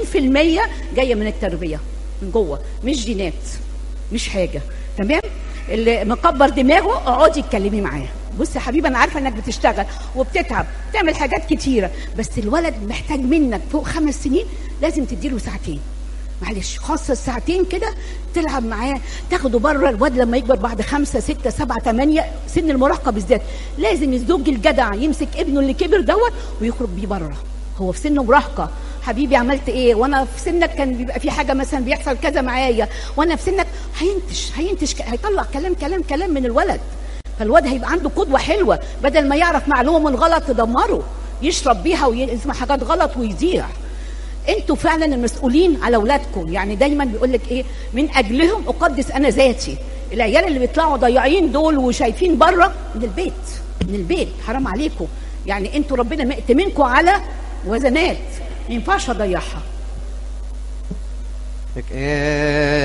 90% جايه من التربيه من جوه مش جينات مش حاجه تمام اللي مكبر دماغه اقعدي اتكلمي معاه بص يا حبيبي انا عارفه انك بتشتغل وبتتعب بتعمل حاجات كتيره بس الولد محتاج منك فوق خمس سنين لازم تديله ساعتين معلش خاصة الساعتين كده تلعب معاه تاخده بره الواد لما يكبر بعد خمسة ستة سبعة تمانية سن المراهقة بالذات لازم الزوج الجدع يمسك ابنه اللي كبر دوت ويخرج بيه بره هو في سن مراهقة حبيبي عملت ايه وانا في سنك كان بيبقى في حاجه مثلا بيحصل كذا معايا وانا في سنك هينتش هينتش هيطلع كلام كلام كلام من الولد فالواد هيبقى عنده قدوه حلوه بدل ما يعرف معلومه من غلط تدمره يشرب بيها ويسمع حاجات غلط ويذيع انتوا فعلا المسؤولين على اولادكم يعني دايما بيقول لك ايه من اجلهم اقدس انا ذاتي العيال اللي بيطلعوا ضايعين دول وشايفين بره من البيت من البيت حرام عليكم يعني انتوا ربنا مأتمنكم على وزنات ما ينفعش اضيعها لك إيه